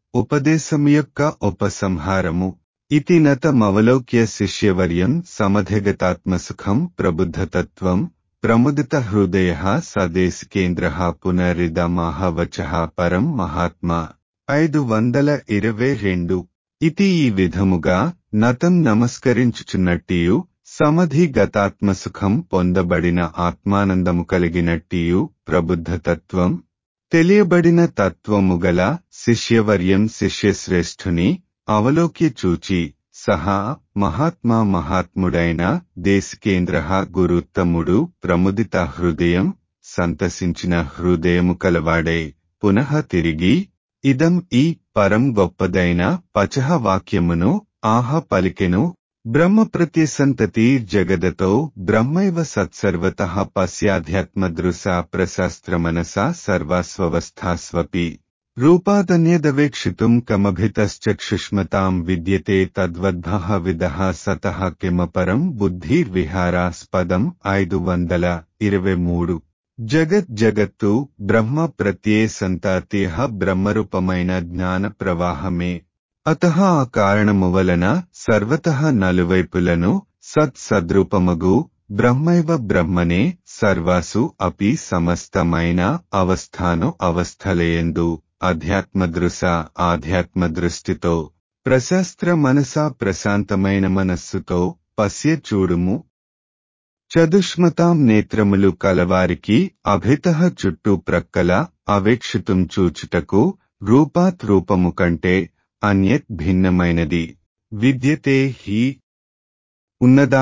ఉపదేశము యొక్క ఉపసంహారము ఇతి నతమవలోక్య శిష్యవర్యం సమధిగతాత్మసుఖం ప్రబుద్ధతత్వం ప్రముదిత హృదయ సదేశికేంద్ర పునరిదమాహవచ పరం మహాత్మా ఐదు వందల ఇరవై రెండు ఇతి ఈ విధముగా నతం నమస్కరించుచున్నట్టియు సమధి గతాత్మసుఖం పొందబడిన ఆత్మానందము కలిగినట్టియు ప్రబుద్ధతత్వం తెలియబడిన తత్వము గల శిష్యవర్యం శిష్యశ్రేష్ఠుని అవలోకి చూచి సహా మహాత్మా మహాత్ముడైన దేశికేంద్ర గురుత్తముడు ప్రముదిత హృదయం సంతసించిన హృదయము కలవాడై పునః తిరిగి ఇదం ఈ పరం గొప్పదైన పచహ వాక్యమును ఆహ పలికెను బ్రహ్మ ప్రత్యసంతతి జగదతో బ్రహ్మైవ సత్సర్వత పశ్యాధ్యాత్మదృశా ప్రశాస్త్రమనసా సర్వాస్వస్థాస్వపి రూపాదన్యదవేక్షితుం కమభితశ్చక్షుష్మతాం విద్యతే తద్వద్భః విదః సతః కిమపరం బుద్ధిర్విహారాస్పదం ఐదు వందల ఇరవై మూడు జగత్ జగత్తు బ్రహ్మ ప్రత్యే సంతాత్యః బ్రహ్మరూపమైన జ్ఞాన ప్రవాహమే అత ఆ కారణము వలన సర్వతః నలువైపులను సత్ సద్రూపమగు బ్రహ్మైవ బ్రహ్మనే సర్వాసు అపి సమస్తమైన అవస్థాను అవస్థలయందు అధ్యాత్మదృశ ఆధ్యాత్మ దృష్టితో ప్రశాస్త్ర మనసా ప్రశాంతమైన మనస్సుతో పశ్య చూడుము చదుష్మతాం నేత్రములు కలవారికి అభిత చుట్టూ ప్రక్కల అవేక్షితం చూచుటకు రూపాత్ రూపము కంటే అన్యత్ భిన్నమైనది విద్యతే హి ఉన్నదా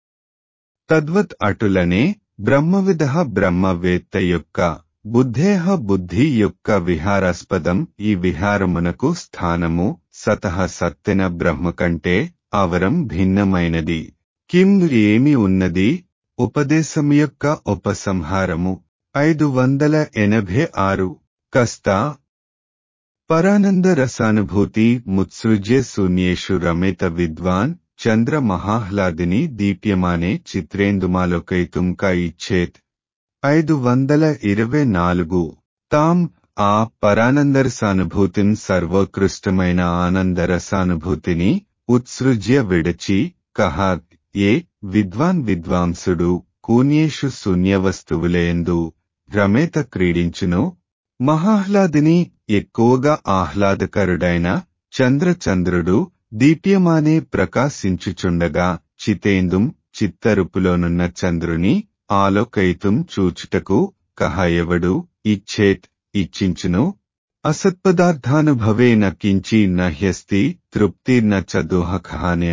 తద్వత్ అటులనే బ్రహ్మవిద బ్రహ్మవేత్త యొక్క బుద్ధేహ బుద్ధి యొక్క విహారాస్పదం ఈ విహారమునకు స్థానము సతః సత్తెన బ్రహ్మ కంటే అవరం భిన్నమైనది కిం ఏమి ఉన్నది ఉపదేశం యొక్క ఉపసంహారము ఐదు వందల ఎనభై ఆరు కస్తా పరానంద రసానుభూతి ముత్సృజ్య శూన్యేషు రమేత విద్వాన్ చంద్ర మహాహ్లాదిని దీప్యమానే చిత్రేందుమాలోకైతుం క ఇచ్చేత్ ఐదు వందల ఇరవై నాలుగు తాం ఆ పరానందరసానుభూతిం సర్వోత్కృష్టమైన ఆనందరసానుభూతిని ఉత్సృజ్య విడచి కహాత్ ఏ విద్వాన్ విద్వాంసుడు కూన్యేషు శూన్యవస్తువులేందు రమేత క్రీడించును మహాహ్లాదిని ఎక్కువగా ఆహ్లాదకరుడైన చంద్రచంద్రుడు దీప్యమానే ప్రకాశించుచుండగా చితేందుం చిత్తరుపులోనున్న చంద్రుని ఆలోకయితుం చూచుటకు కహయవడు ఇచ్చేత్ ఇచ్చించును అసత్పదార్థానుభవేన కించి నహ్యస్తి తృప్తిర్న చ దోహకహాన్య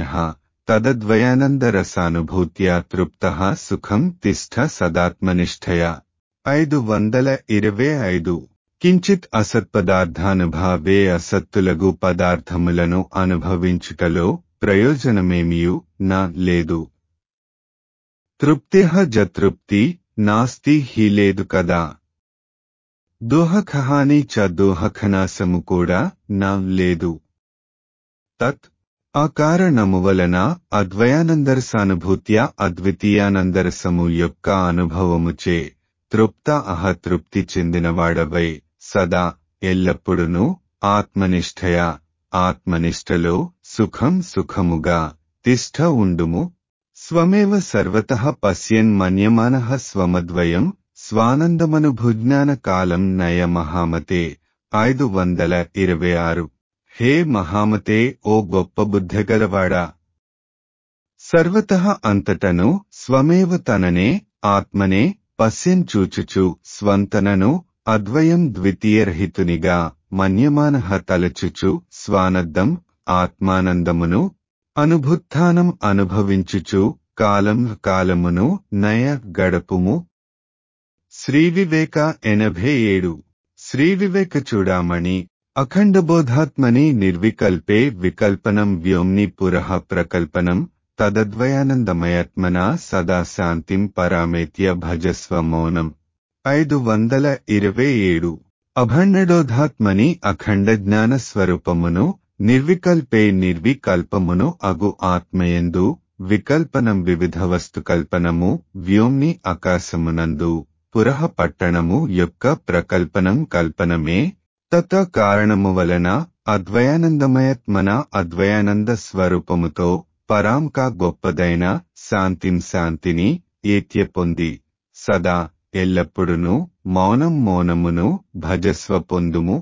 తదద్వయానందరసానుభూత్యా తృప్త సుఖం తిష్ట సదాత్మనిష్టయా ఐదు వందల ఇరవై ఐదు కించిత్ అసత్పదార్థానుభావే అసత్తులగు పదార్థములను అనుభవించుటలో ప్రయోజనమేమియు నా లేదు తృప్తిహ జతృప్తి నాస్తి హి లేదు కదా దోహఖహాని చ దోహఖనాశము కూడా నా లేదు తత్ ఆ కారణము వలన అద్వయానందరసానుభూత్యా అద్వితీయానందరసము యొక్క అనుభవముచే తృప్త అహ తృప్తి చెందినవాడవై సదా ఎల్లప్పుడును ఆత్మనిష్టయ ఆత్మనిష్టలో సుఖం సుఖముగా తిష్ట ఉండుము స్వమేవ సర్వత పశ్యన్ మన్యమాన స్వమద్వయం స్వానందమనుభుజ్ఞాన కాలం నయ మహామతే ఐదు వందల ఇరవై ఆరు హే మహామతే ఓ గొప్ప బుద్ధగలవాడా సర్వత అంతటను స్వమేవ తననే ఆత్మనే పశ్యన్ చూచుచు స్వంతనను అద్వయం ద్వితీయరహితునిగా మన్యమాన తలచుచు స్వానద్దం ఆత్మానందమును అనుభుత్థానం అనుభవించుచు కాలం కాలమును నయ గడపుము శ్రీవివేక ఎనభై ఏడు శ్రీవివేక చూడామణి అఖండబోధాత్మని నిర్వికల్పే వికల్పనం వ్యోమ్ని పురః ప్రకల్పనం తదద్వయానందమయాత్మనా సదా శాంతిం పరామేత్య భజస్వ మౌనం ఐదు వందల ఇరవై ఏడు అభండోధాత్మని అఖండ జ్ఞాన స్వరూపమును నిర్వికల్పే నిర్వికల్పమును అగు ఆత్మయందు వికల్పనం వివిధ వస్తు కల్పనము వ్యోమ్ని ఆకాశమునందు పురః పట్టణము యొక్క ప్రకల్పనం కల్పనమే తత కారణము వలన అద్వయానందమయత్మన అద్వయానంద స్వరూపముతో పరాంకా గొప్పదైన శాంతిం శాంతిని ఏత్య పొంది సదా ఎల్లప్పుడును మౌనం మౌనమును భజస్వ పొందుము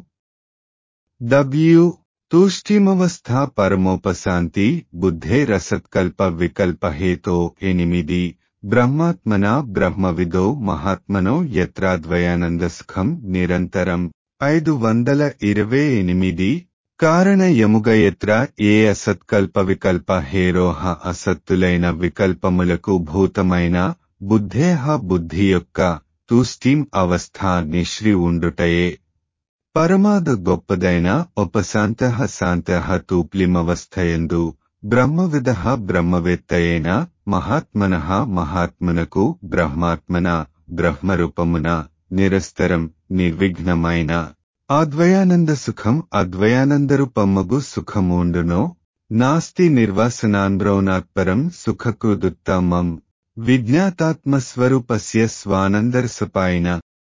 డబ్ల్యూ తూష్టిమవస్థ పరమోపశాంతి బుద్ధే రసత్కల్ప వికల్ప హేతో ఎనిమిది బ్రహ్మాత్మన బ్రహ్మవిదో మహాత్మనో యత్రాద్వయానంద సుఖం నిరంతరం ఐదు వందల ఇరవై ఎనిమిది కారణ యముగ ఎత్ర ఏ అసత్కల్ప వికల్ప హేరోహ అసత్తులైన వికల్పములకు భూతమైన బుద్ధేహ బుద్ధి యొక్క తుష్టిం అవస్థ నిశ్రి ఉండుటయే పరమాద గొప్పదైన ఉపశాంత శాంత తూప్లిమవస్థయందు బ్రహ్మవిద బ్రహ్మవేత్తయైన మహాత్మన మహాత్మనకు బ్రహ్మాత్మన బ్రహ్మరూపమున నిరస్తరం నిర్విఘ్నమైన అద్వయానంద సుఖం అద్వయానందరూపమ్మగు సుఖముండునో నాస్తి నిర్వాసనాన్బ్రౌనాత్పరం సుఖకృదుత్తమం విజ్ఞాతాత్మస్వరూపస్య స్వానందరసపాయిన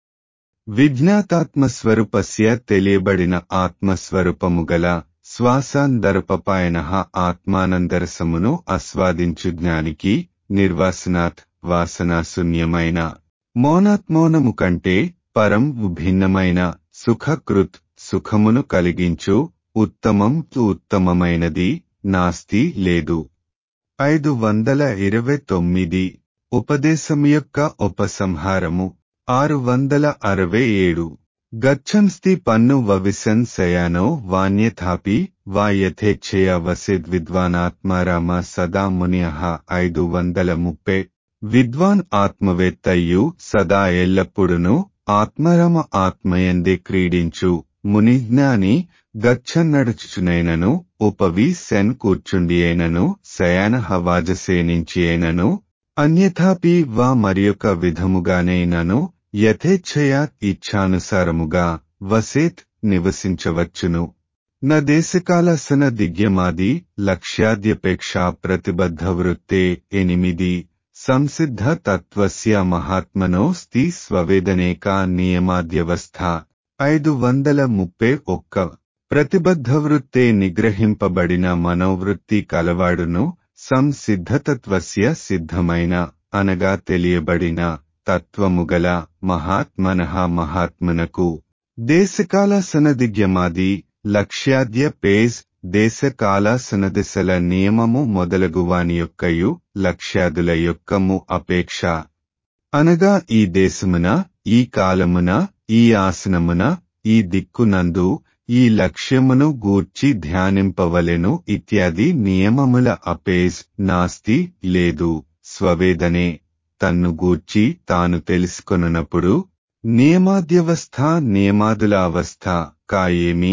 విజ్ఞాతాత్మస్వరూపస్య తెలియబడిన ఆత్మస్వరూపము గల శ్వాసాందరపపాయన ఆత్మానందరసమును ఆస్వాదించు జ్ఞానికి నిర్వాసనాత్ వాసనాశూన్యమైన మౌనాత్మౌనము కంటే పరం భిన్నమైన సుఖకృత్ సుఖమును కలిగించు ఉత్తమం ఉత్తమమైనది నాస్తి లేదు ఐదు వందల ఇరవై తొమ్మిది ఉపదేశం యొక్క ఉపసంహారము ఆరు వందల అరవై ఏడు గచ్చంస్తి పన్ను వవిసన్ శయానో వాణ్యథాపి వా యథేచ్ఛయ వసిద్ విద్వానాత్మారామ సదా మునియః ఐదు వందల ముప్పై విద్వాన్ ఆత్మవేత్తయ్యు సదా ఎల్లప్పుడును ఆత్మరామ ఆత్మయందే క్రీడించు మునిజ్ఞాని గచ్చన్నడుచుచునైనను ఉపవి సెన్ కూర్చుండి అయినను శయాన వాజసేనించి అయినను అన్యథాపి వా మరియొక విధముగానైనను యథేచ్ఛయ ఇచ్ఛానుసారముగా వసేత్ నివసించవచ్చును న దేశకాలసన దిగ్యమాది లక్ష్యాద్యపేక్షా ప్రతిబద్ధ వృత్తే ఎనిమిది సంసిద్ధ తత్వస్య మహాత్మనో స్థి స్వవేదనేకా నియమాద్యవస్థ ఐదు వందల ముప్పై ఒక్క ప్రతిబద్ధ వృత్తే నిగ్రహింపబడిన మనోవృత్తి కలవాడును సంసిద్ధతత్వస్య సిద్ధమైన అనగా తెలియబడిన తత్వముగల మహాత్మనః మహాత్మనకు దేశకాల సనదిగ్యమాది లక్ష్యాద్య పేజ్ దేశకాల సనదిశల నియమము మొదలగు వాని యొక్కయు లక్ష్యాదుల యొక్కము అపేక్ష అనగా ఈ దేశమున ఈ కాలమున ఈ ఆసనమున ఈ దిక్కునందు ఈ లక్ష్యమును గూర్చి ధ్యానింపవలెను ఇత్యాది నియమముల అపేజ్ నాస్తి లేదు స్వవేదనే తన్ను గూర్చి తాను తెలుసుకొనున్నప్పుడు నియమాద్యవస్థ నియమాదుల అవస్థ కాయేమి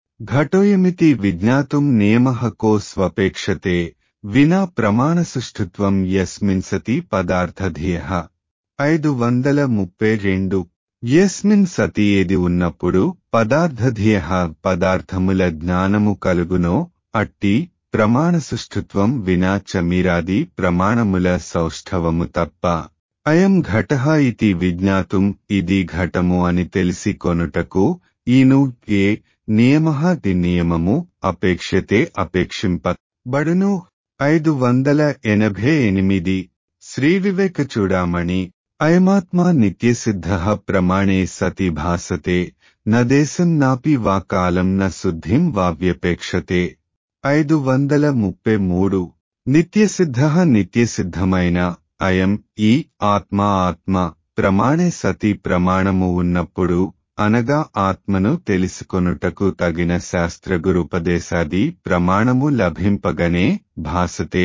ఘటోయమితి విజ్ఞాతుం నియమః కో స్వపేక్షతే వినా ప్రమాణసుష్ఠుత్వం యస్మిన్ సతి పదార్థధియ ఐదు వందల ముప్పై రెండు యస్మిన్ సతి ఏది ఉన్నప్పుడు పదార్థధియ పదార్థముల జ్ఞానము కలుగునో అట్టి ప్రమాణ సుష్ఠుత్వం వినా చమీరాది ప్రమాణముల సౌష్ఠవము తప్ప అయం ఘట ఇది విజ్ఞాతుం ఇది ఘటము అని తెలిసి కొనుటకు ఈను ఏ నియమ ది నియమము అపేక్షతే అపేక్షింప బడును ఐదు వందల ఎనభై ఎనిమిది శ్రీ వివేక చూడామణి అయమాత్మా నిత్యసిద్ధ ప్రమాణే సతి భాసతే న దేశం నాపి వా కాలం న శుద్ధిం వావ్యపేక్షతే ఐదు వందల ముప్పై మూడు నిత్యసిద్ధ నిత్యసిద్ధమైన అయం ఈ ఆత్మ ఆత్మ ప్రమాణే సతి ప్రమాణము ఉన్నప్పుడు అనగా ఆత్మను తెలుసుకొనుటకు తగిన శాస్త్రగురుపదేశాది ప్రమాణము లభింపగనే భాసతే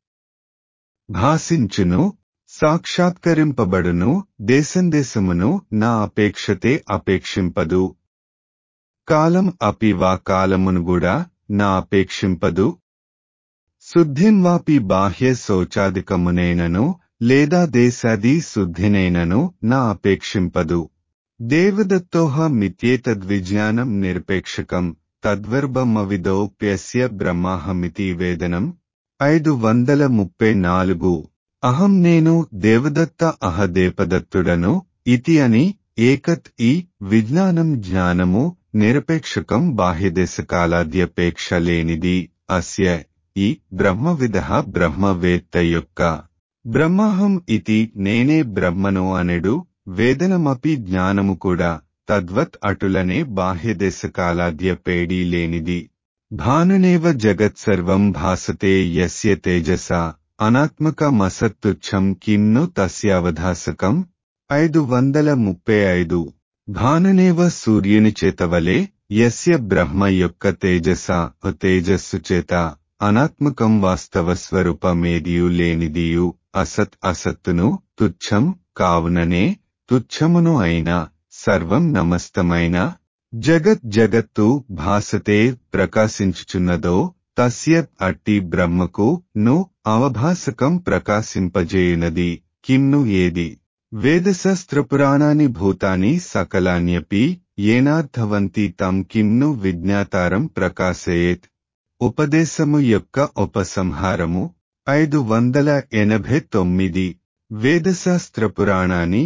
భాసించును సాక్షాత్కరింపబడును దేశందేశమును నా అపేక్షతే అపేక్షింపదు కాలం అపి వా కాలమును కూడా నా అపేక్షింపదు శుద్ధిం వాపి బాహ్య శౌచాధికమునైనను లేదా దేశాది శుద్ధినైనను నా అపేక్షింపదు దేవదత్తోహ మిత్యేతద్విజ్ఞానం నిరపేక్షకం తద్వర్భమవిదోప్యస్య బ్రహ్మాహమితి వేదనం ఐదు వందల ముప్పై నాలుగు అహం నేను దేవదత్త అహ దేపదత్తుడను ఇతి అని ఏకత్ ఈ విజ్ఞానం జ్ఞానము నిరపేక్షకం బాహ్యదేశకాలాద్యపేక్ష లేనిది అస్య ఈ బ్రహ్మవిద బ్రహ్మవేత్త యొక్క బ్రహ్మహం ఇతి నేనే బ్రహ్మను అనెడు వేదనమపి జ్ఞానము కూడా తద్వత్ అటులనే బాహ్యదేశకాలాద్య పేడీ లేనిది భానునేవ జగత్సర్వం భాసతే యస్య తేజస అనాత్మకమసత్తుచ్చం కిమ్ను తస్యావధాసకం ఐదు వందల ముప్పై ఐదు భానునేవ సూర్యుని చేతవలే యస్య బ్రహ్మ యొక్క తేజస తేజస్సు చేత అనాత్మకం వాస్తవ స్వరూపమేదియు లేనిదియు అసత్ అసత్తును తుచ్చం కావుననే తుచ్చమును అయిన సర్వం నమస్తమైన జగత్ జగత్తు భాసతే ప్రకాశించుచున్నదో తస్య అట్టి బ్రహ్మకు ను అవభాసకం ప్రకాశింపజేయునది కిమ్ను ఏది వేదశాస్త్రపురాణాని భూతాని సకలాన్యపి ఏనార్థవంతి తం కిమ్ను విజ్ఞాతారం ప్రకాశయేత్ ఉపదేశము యొక్క ఉపసంహారము ఐదు వందల ఎనభై తొమ్మిది వేదశాస్త్ర పురాణాన్ని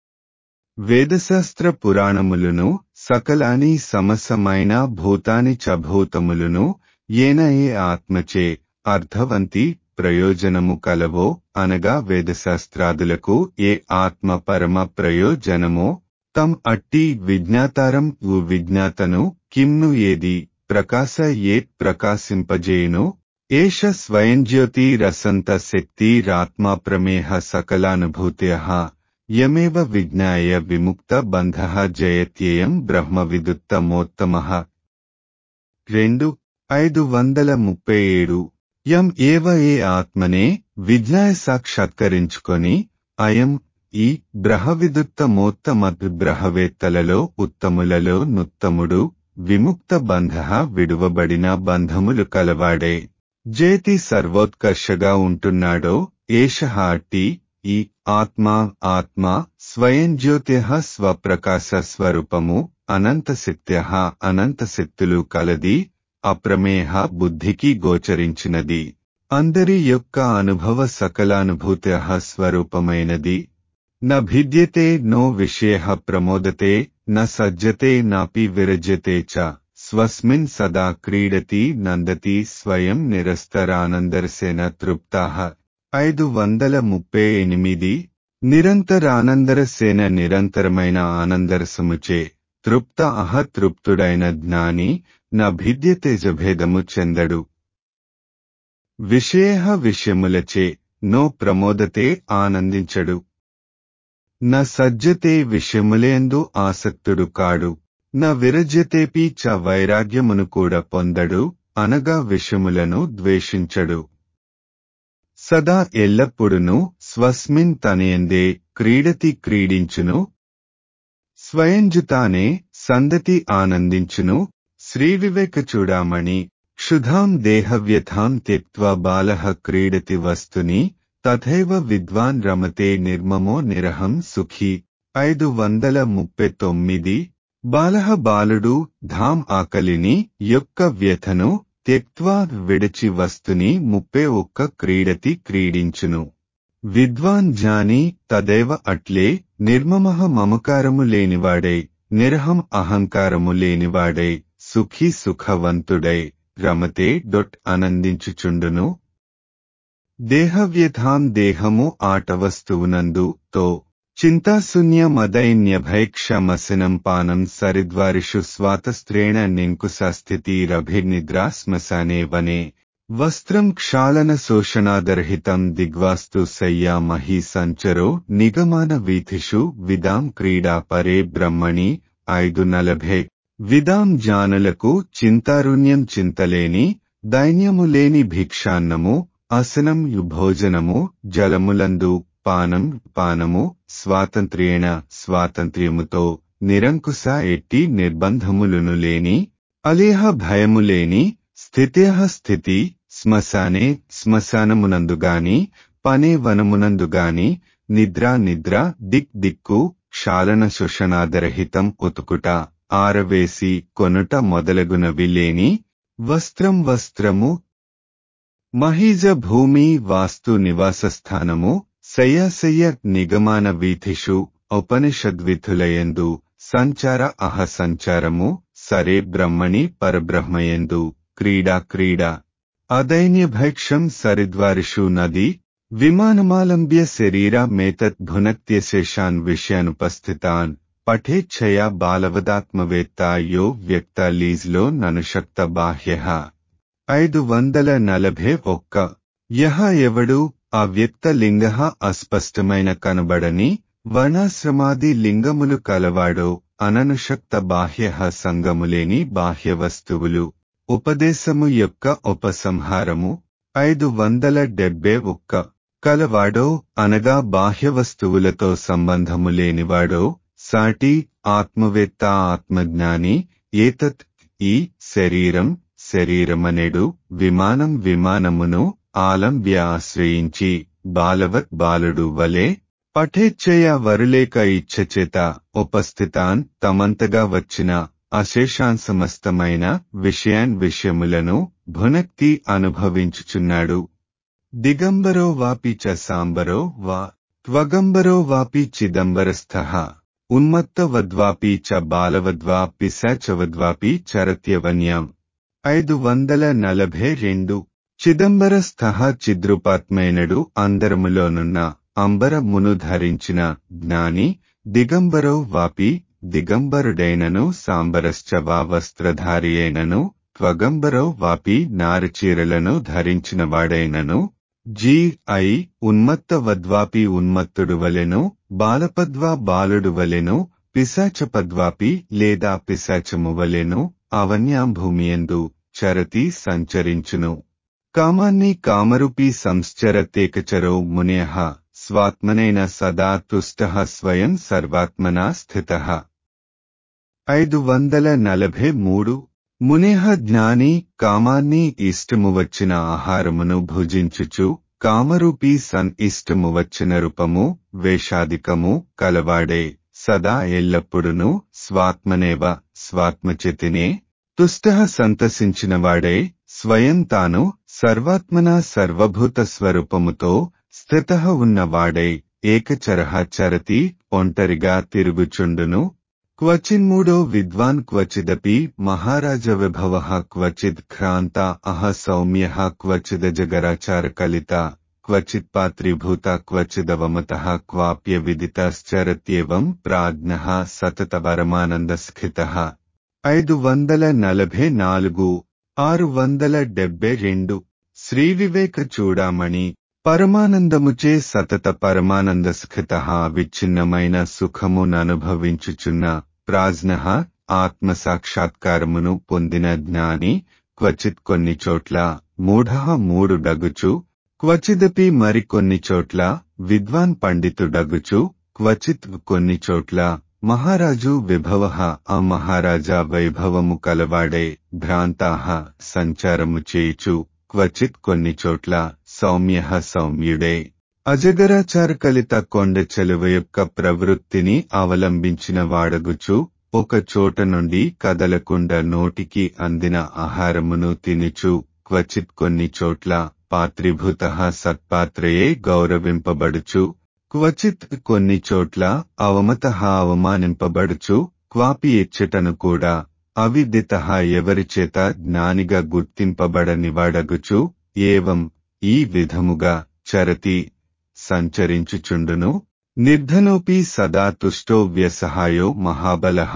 వేదశాస్త్ర పురాణములను సకలాని సమసమైన భూతాని చభూతములను ఏన ఏ ఆత్మచే అర్థవంతి ప్రయోజనము కలవో అనగా వేదశాస్త్రాదులకు ఏ ఆత్మ పరమ ప్రయోజనమో తం అట్టి విజ్ఞాతారం ఉ విజ్ఞాతను కిమ్ను ఏది ప్రకాశ ఏ ప్రకాశింపజేయును ఏష స్వయంజ్యోతి రసంత శక్తిరాత్మా ప్రమేహ సకలానుభూత్య యమేవ విజ్ఞాయ విముక్త బంధ జయత్యేయం బ్రహ్మ విదుత్తమోత్తమ రెండు ఐదు వందల ముప్పై ఏడు యం ఏవ ఏ ఆత్మనే విజ్ఞాయ సాక్షాత్కరించుకొని అయం ఈ బ్రహవిదుత్తమోత్తమ బ్రహవేత్తలలో ఉత్తములలో నుత్తముడు విముక్త బంధ విడువబడిన బంధములు కలవాడే జేతి సర్వోత్కర్షగా ఉంటున్నాడో ఏష అట్టి ఈ ఆత్మ ఆత్మ స్వయం జ్యోతిః స్వప్రకాశ స్వరూపము అనంతశక్త్య అనంతశక్తులు కలది అప్రమేహ బుద్ధికి గోచరించినది అందరి యొక్క అనుభవ సకలానుభూత్య స్వరూపమైనది న భిద్యతే నో విషయ ప్రమోదతే న సజ్జతే నాపి విరజ్యతే చ స్వస్మిన్ సదా క్రీడతి నందతి స్వయం నిరస్తరానందరసేన తృప్తాః ఐదు వందల ముప్పై ఎనిమిది నిరంతరానందరసేన నిరంతరమైన ఆనందరసముచే తృప్త అహ తృప్తుడైన జ్ఞాని నా భిద్యతేజభేదము చెందడు విషయ విషయములచే నో ప్రమోదతే ఆనందించడు న సజ్జతే విషయములేందు ఆసక్తుడు కాడు న విరజ్యతేపి చ వైరాగ్యమును కూడా పొందడు అనగా విషయములను ద్వేషించడు సదా ఎల్లప్పుడును స్వస్మిన్ తనయందే క్రీడతి క్రీడించును స్వయంజుతానే సందతి ఆనందించును శ్రీవివేక చూడామణి క్షుధాం దేహవ్యథాం త్యక్వా బాలః క్రీడతి వస్తుని తథైవ విద్వాన్ రమతే నిర్మమో నిరహం సుఖీ ఐదు వందల ముప్పై తొమ్మిది బాలహ బాలుడు ధాం ఆకలిని యొక్క వ్యథను త్యక్వా విడిచి వస్తుని ముప్పై ఒక్క క్రీడతి క్రీడించును విద్వాన్ జాని తదేవ అట్లే నిర్మమః మమకారము లేనివాడై నిరహం అహంకారము లేనివాడై సుఖీ సుఖవంతుడై రమతే డొట్ ఆనందించుచుండును దేహవ్యథాం దేహము ఆట వస్తువునందు తో చింతాశూన్యమదైన్యభైక్షమసనం పానం సరిద్వారిషు స్వాతస్త్రేణ నింకుశస్థితిరభిర్నిద్రా శ్మశానే వనే వస్త్రం క్షాళన శోషణాదర్హితం దిగ్వాస్తు శయ్యా మహీ సంచరో నిగమాన వీథిషు విదాం క్రీడా పరే బ్రహ్మణి ఐదు నలభై విదాం జానులకు చింతారుణ్యం చింతలేని దైన్యము లేని భిక్షాన్నము అసనం భోజనము జలములందు పానం పానము స్వాతంత్ర్యేణ స్వాతంత్ర్యముతో నిరంకుశ ఎట్టి నిర్బంధములును లేని అలేహ భయము లేని స్థిత్యః స్థితి శ్మశానే శ్మశానమునందుగాని పనే వనమునందుగాని నిద్ర నిద్ర దిక్ దిక్కు క్షాళన శోషణాదరహితం ఉతుకుట ఆరవేసి కొనుట మొదలగునవి లేని వస్త్రం వస్త్రము మహీజ భూమి వాస్తు నివాసస్థానము శయ్యాశయ్య నిగమాన వీథిషు ఉపనిషద్విధులయందు సంచార అహ సంచారము సరే బ్రహ్మణి పరబ్రహ్మయందు క్రీడా క్రీడ అదైన్యభైక్షం సరిద్వారిషు నది విమానమాలంబ్య శరీర మేతత్ భునక్త్యశేషాన్ విషయానుపస్థితాన్ పఠేచ్ఛయా బాలవదాత్మవేత్త యో వ్యక్త లీజ్లో ననుషక్త బాహ్య ఐదు వందల నలభై ఒక్క యహ ఎవడు అవ్యక్త లింగ అస్పష్టమైన కనబడని వర్ణాశ్రమాది లింగములు కలవాడో అననుషక్త బాహ్య సంగములేని బాహ్య వస్తువులు ఉపదేశము యొక్క ఉపసంహారము ఐదు వందల డెబ్బై ఒక్క కలవాడో అనగా బాహ్య వస్తువులతో సంబంధము లేనివాడో సాటి ఆత్మవేత్త ఆత్మజ్ఞాని ఏతత్ ఈ శరీరం శరీరమనేడు విమానం విమానమును ఆలంబ్య ఆశ్రయించి బాలవత్ బాలుడు వలె పఠేచ్ఛయ వరులేక ఇచ్ఛచేత ఉపస్థితాన్ తమంతగా వచ్చిన అశేషాంసమస్తమైన విషయాన్ విషయములను భునక్తి అనుభవించుచున్నాడు దిగంబరో వాపి చ సాంబరో వా త్వగంబరో వాపి చిదంబరస్థ ఉన్మత్తవద్వాపి చ బాలవద్వా పిశాచవద్వాపి చరత్యవన్యాం ఐదు వందల నలభై రెండు చిదంబరస్థ చిద్రుపాత్మైనడు అందరములోనున్న అంబరమును ధరించిన జ్ఞాని దిగంబరో వాపి దిగంబరుడైనను సాంబరశ్చ వా వస్త్రధారి అయినను త్వగంబరో వాపి నారచీరలను ధరించినవాడైనను జీ ఐ ఉన్మత్తవద్వాపి ఉన్మత్తుడు వలెను బాలపద్వా బాలుడు వలెను పిశాచపద్వాపి లేదా పిశాచము వలెను అవన్యాం భూమియందు చరతి సంచరించును కామాన్ని కామరూపీ సంశ్చరతేకచరో మునేహ స్వాత్మనైన సదా తుష్ట స్వయం సర్వాత్మనా స్థిత ఐదు వందల నలభై మూడు మునేహ జ్ఞాని కామాన్ని ఇష్టము వచ్చిన ఆహారమును భుజించుచు కామరూపీ సన్ ఇష్టము వచ్చిన రూపము వేషాధికము కలవాడే సదా ఎల్లప్పుడును స్వాత్మనేవ స్వాత్మచితినే తుష్ట సంతసించినవాడే స్వయం తాను సర్వాత్మన సర్వభూత స్వరూపముతో స్థిత ఉన్నవాడై ఏకచరహ చరతి ఒంటరిగా తిరుగుచుండును క్వచిన్మూడో విద్వాన్ క్వచిదపి మహారాజ విభవ క్వచిద్ క్రాంత అహ సౌమ్య క్వచిదజగరాచార కలిత క్వచిత్ పాత్రీభూత క్వచిదవమత క్వాప్య విదితశ్చరత్యేవం ప్రాజ్ఞ సతతవరమానందస్ఖిత ఐదు వందల నలభై నాలుగు ఆరు వందల డెబ్బై రెండు శ్రీ వివేక చూడామణి పరమానందముచే సతత పరమానంద స్ఖిత విచ్ఛిన్నమైన సుఖముననుభవించుచున్న ప్రాజ్ఞ ఆత్మ సాక్షాత్కారమును పొందిన జ్ఞాని క్వచిత్ కొన్ని చోట్ల మూఢ మూడు డగుచు క్వచిదపి మరికొన్ని చోట్ల విద్వాన్ పండితుడగుచు క్వచిత్ కొన్ని చోట్ల మహారాజు విభవ ఆ మహారాజా వైభవము కలవాడే భ్రాంతాహ సంచారము చేయుచు క్వచిత్ కొన్ని చోట్ల సౌమ్య సౌమ్యుడే అజగరాచారకలిత కొండ చెలువ యొక్క ప్రవృత్తిని అవలంబించిన వాడగుచు ఒక చోట నుండి కదలకుండా నోటికి అందిన ఆహారమును తినుచు క్వచిత్ కొన్ని చోట్ల పాత్రీభూత సత్పాత్రయే గౌరవింపబడుచు క్వచిత్ కొన్ని చోట్ల అవమత అవమానింపబడుచు క్వాపి ఎచ్చటను కూడా అవిదిత ఎవరిచేత జ్ఞానిగా గుర్తింపబడనివాడగుచు ఏవం ఈ విధముగా చరతి సంచరించుచుండును నిర్ధనోపి సదా తుష్టో వ్యసహాయో మహాబలః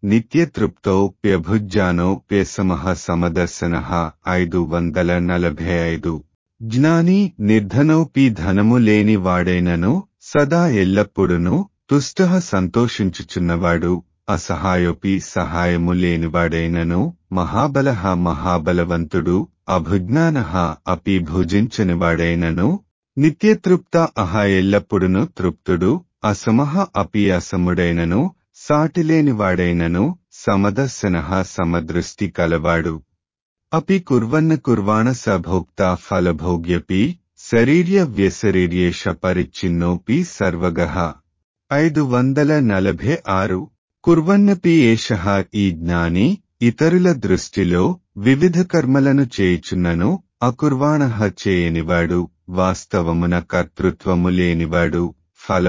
నిత్యతృప్తోప్యభుజ్జానోప్యసమః సమదర్శనః ఐదు వందల నలభై ఐదు జ్ఞాని నిర్ధనోపి ధనము లేని వాడైనను సదా ఎల్లప్పుడును తుష్ట సంతోషించుచున్నవాడు అసహాయోపి సహాయము లేనివాడైనను మహాబల మహాబలవంతుడు అభుజ్ఞాన అపి భుజించనివాడైనను నిత్యతృప్త అహ ఎల్లప్పుడును తృప్తుడు అసమహ అపి అసముడైనను సాటిలేనివాడైనను సమదర్శన సమదృష్టి కలవాడు అపి కుర్వన్న కుర్వాణ సభోక్త ఫలభోగ్యపి శరీర్య వ్యశరీర్యేష పరిచ్ఛిన్నోపి సర్వగః ఐదు వందల నలభై ఆరు కుర్వన్నపి ఏష ఈ జ్ఞాని ఇతరుల దృష్టిలో వివిధ కర్మలను చేయుచున్నను అకుర్వాణ చేయనివాడు వాస్తవమున కర్తృత్వము లేనివాడు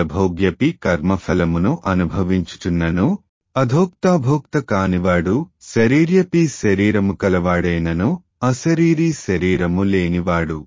ఫలభోగ్యపి కర్మఫలమును అనుభవించుచున్నను అధోక్తాభోక్త కానివాడు శరీర్యపి శరీరము కలవాడైనను అశరీరీ శరీరము లేనివాడు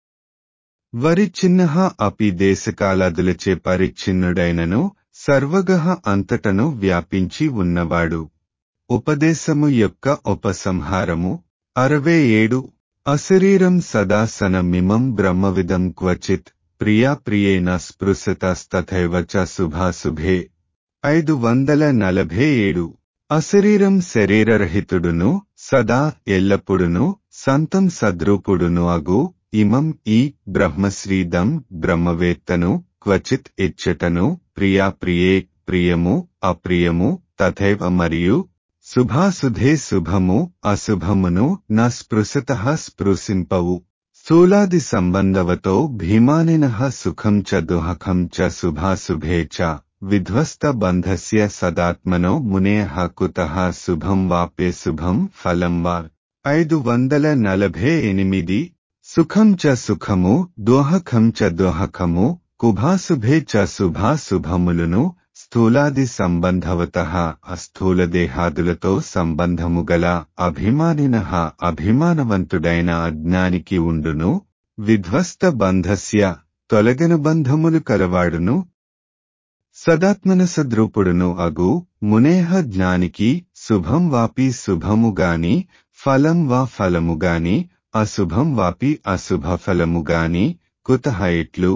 వరి చిన్నహ అపి దేశకాలాదులచే పరిచ్ఛిన్నుడైనను సర్వగహ అంతటను వ్యాపించి ఉన్నవాడు ఉపదేశము యొక్క ఉపసంహారము అరవై ఏడు అశరీరం సదా సనమిమం బ్రహ్మవిదం క్వచిత్ ప్రియా ప్రియేన స్పృశతస్తథైవ చ శుభాశుభే ఐదు వందల నలభై ఏడు అశరీరం శరీరరహితుడును సదా ఎల్లప్పుడును సంతం సద్రూపుడును అగు ఇమం ఈ బ్రహ్మశ్రీదం బ్రహ్మవేత్తను క్వచిత్ ఇచ్చటను ప్రియా ప్రియే ప్రియము అప్రియము తథైవ మరియు శుభాశుధే శుభము అశుభమును న స్పృశత స్పృశింపవు స్థూలాది సంబంధవతో భీమానిన సుఖం చ దుహకం చ శుభాశుభే చ విధ్వస్త బంధస్య సదాత్మనో మునేహ కుతః శుభం వాప్యే శుభం ఫలం వా ఐదు వందల నలభై ఎనిమిది సుఖం చ సుఖము దోహకం చ దోహకము కుభాశుభే చ శుభాశుభములను స్థూలాది సంబంధవత అస్థూల దేహాదులతో సంబంధము గల అభిమానిన అభిమానవంతుడైన అజ్ఞానికి ఉండును విధ్వస్త బంధస్య తొలగను బంధములు కలవాడును సదాత్మన సద్రూపుడును అగు మునేహ జ్ఞానికి శుభం వాపి శుభముగాని ఫలం వా ఫలముగాని అశుభం వాపి అశుభ ఫలముగాని కుతః ఇట్లు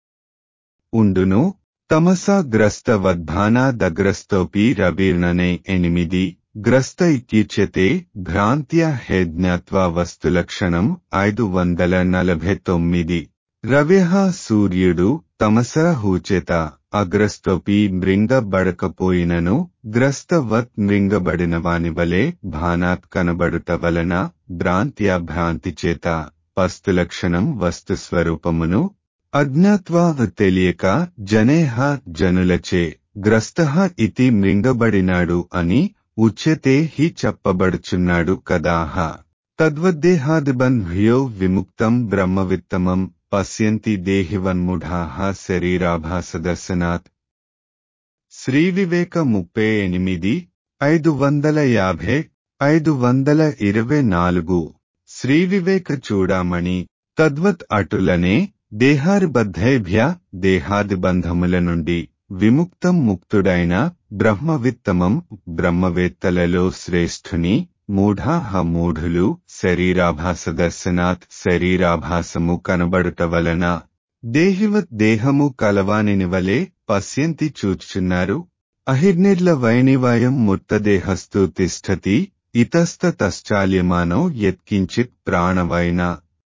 ఉండును తమసా గ్రస్త వద్భానాదగ్రస్తోపి రవీర్ణనే ఎనిమిది గ్రస్త ఇత్యుచ్యతే భ్రాంత్య హేజ్ఞాత్వా వస్తులక్షణం ఐదు వందల నలభై తొమ్మిది రవ్యః సూర్యుడు తమస హూచేత అగ్రస్తోపి మృంగబడకపోయినను గ్రస్తవత్ మృంగబడిన వాని వలె భానాత్ కనబడుట వలన భ్రాంత్య భ్రాంతి చేత పస్తులక్షణం వస్తుస్వరూపమును అజ్ఞాత్వా తెలియక జనేహ జనులచే గ్రస్త ఇతి మృంగబడినాడు అని ఉచ్యతే హి చెప్పబడుచున్నాడు కదాహ తద్వద్దేహాదిబంధ్యో విముక్తం బ్రహ్మవిత్తమం పశ్యంతి దేహివన్ముఢాః శరీరాభాసదర్శనాత్ శ్రీ వివేక ముప్పై ఎనిమిది ఐదు వందల యాభై ఐదు వందల ఇరవై నాలుగు శ్రీ వివేక చూడామణి తద్వత్ అటులనే దేహారిబద్ధేభ్య దేహాదిబంధముల నుండి విముక్తం ముక్తుడైన బ్రహ్మవిత్తమం బ్రహ్మవేత్తలలో శ్రేష్ఠుని మూఢాహ మూఢులు శరీరాభాస దర్శనాత్ శరీరాభాసము కనబడుట వలన దేహివత్ దేహము కలవానిని వలె పశ్యంతి చూచుచున్నారు అహిర్నిర్ల వైనివయం ముత్తదేహస్తు తిష్టతి ఇతస్తతశ్చాల్యమానో యత్కించిత్ ప్రాణవైన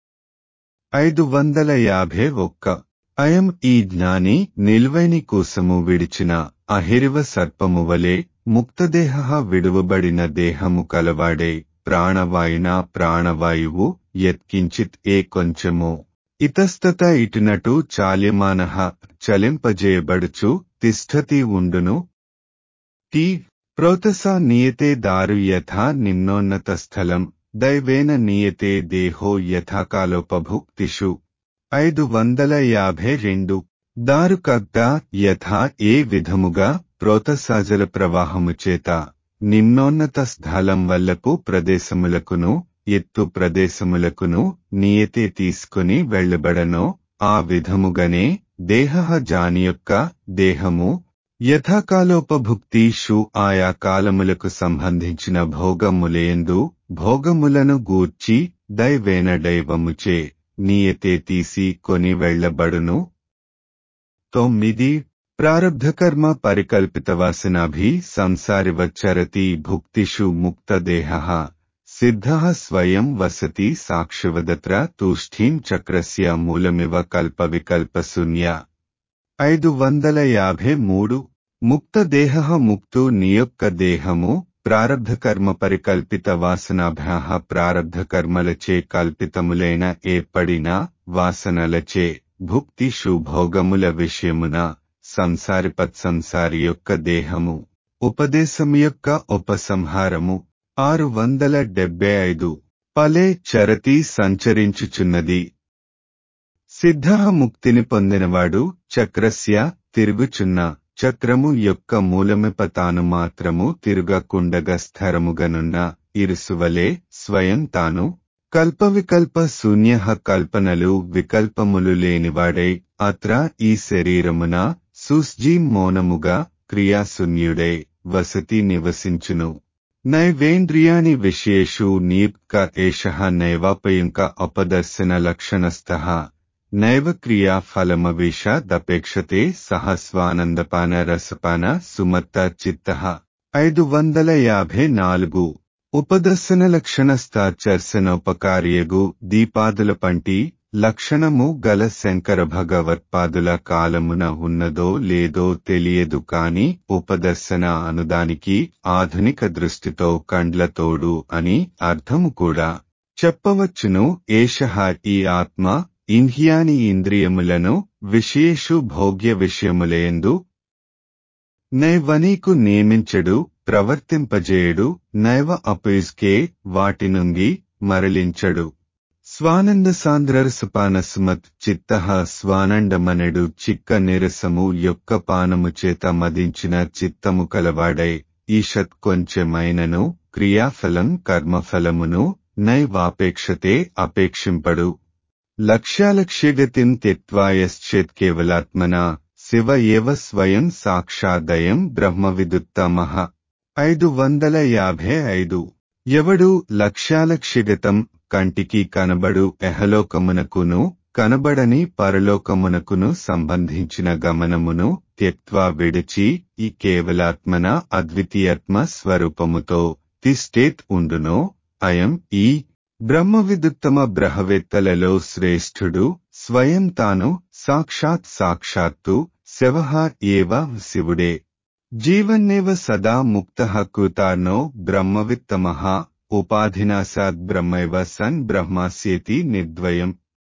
ఐదు వందల యాభై ఒక్క అయం ఈ జ్ఞాని నిల్వైని కోసము విడిచిన అహిరివ సర్పము వలె ముక్తదేహ విడువబడిన దేహము కలవాడే ప్రాణవాయున ప్రాణవాయువు యత్కించిత్ ఏ కొంచెమో ఇతస్తత ఇటునటు చాల్యమాన చలింపజేయబడుచు తిష్టతి ఉండును టీ ప్రోతసా నియతే దారు యథా నిమ్నోన్నత స్థలం దైవేన నియతే దేహో యథాకాలోపభుక్తిషు ఐదు వందల యాభై రెండు దారు కగ్గా యథా ఏ విధముగా ప్రోతసాజల ప్రవాహము చేత నిమ్నోన్నత స్థలం వల్లకు ప్రదేశములకును ఎత్తు ప్రదేశములకును నియతే తీసుకుని వెళ్ళబడనో ఆ విధముగనే దేహ జాని యొక్క దేహము యథాకాలోపభుక్తిషు ఆయా కాలములకు సంబంధించిన భోగములేందు భోగములను గూర్చి దైవేన దైవముచే నియతే తీసి కొని వెళ్లబడును తొమ్మిది ప్రారబ్ధకర్మ పరికల్పితవాసనాభి సంసారివచ్చరతి భుక్తిషు ముక్తదేహ సిద్ధ స్వయం వసతి సాక్షివదత్ర తూష్ఠీం చక్రస్య మూలమివ కల్ప వికల్పశూన్య ఐదు వందల యాభై మూడు ముక్త దేహ ముక్తు నియొక్క దేహము ప్రారబ్ధకర్మ పరికల్పిత వాసనాభ్యాహ ప్రారబ్ధకర్మలచే కల్పితములైన ఏర్పడిన వాసనలచే భుక్తి భోగముల విషయమున సంసారిపత్ సంసారి యొక్క దేహము ఉపదేశము యొక్క ఉపసంహారము ఆరు వందల డెబ్బై ఐదు పలే చరతి సంచరించుచున్నది సిద్ధ ముక్తిని పొందినవాడు చక్రస్య తిరుగుచున్న చక్రము యొక్క మూలమిప తాను మాత్రము తిరుగకుండగ స్థరముగనున్న ఇరుసువలే స్వయం తాను కల్పవికల్ప శూన్య కల్పనలు వికల్పములు లేనివాడై అత్ర ఈ శరీరమున సుస్జీ మౌనముగా క్రియాశూన్యుడై వసతి నివసించును నైవేంద్రియాణి విషయేషు నీప్క ఏష నైవాపయంక అపదర్శన లక్షణస్థ నైవ క్రియా ఫలమవేష దపేక్షతే సహ స్వానందపాన రసపాన సుమత్త చిత్త ఐదు వందల యాభై నాలుగు ఉపదర్శన లక్షణస్థాచర్శనోపకార్యగు దీపాదుల పంటి లక్షణము గల శంకర భగవత్పాదుల కాలమున ఉన్నదో లేదో తెలియదు కాని ఉపదర్శన అనుదానికి ఆధునిక దృష్టితో కండ్లతోడు అని అర్థము కూడా చెప్పవచ్చును ఏష ఈ ఆత్మ ఇన్హియాని ఇంద్రియములను విషయేషు భోగ్య విషయములేందు నైవనీకు నియమించడు ప్రవర్తింపజేయడు నైవ అపయుస్కే వాటి నుండి మరలించడు స్వానంద సాంద్రరసపానస్మత్ చిత్త స్వానండమనడు చిక్క నిరసము యొక్క పానము చేత మదించిన చిత్తము కలవాడై ఈషత్ కొంచెమైనను క్రియాఫలం కర్మఫలమును నైవాపేక్షతే అపేక్షింపడు లక్ష్యాలక్ష్యగతిం త్యక్వాయశ్చేత్ కేవలాత్మనా శివ ఏవ స్వయం సాక్షాదయం బ్రహ్మవిదుత్తమః ఐదు వందల యాభై ఐదు ఎవడు లక్ష్యాలక్ష్యగతం కంటికి కనబడు ఎహలోకమునకును కనబడని పరలోకమునకును సంబంధించిన గమనమును త్యక్వా విడిచి ఈ కేవలాత్మన అద్వితీయత్మ స్వరూపముతో తిష్టేత్ ఉండునో అయం ఈ బ్రహ్మవిదుత్తమ బ్రహవేత్తలలో శ్రేష్ఠుడు స్వయం తాను సాక్షాత్ సాక్షాత్తు శవ ఏవ శివుడే జీవన్నేవ సదా ముక్త కృతార్నో బ్రహ్మవిత్తమ ఉపాధినాశాద్ బ్రహ్మైవ సన్ బ్రహ్మాస్యేతి నిర్ద్వయం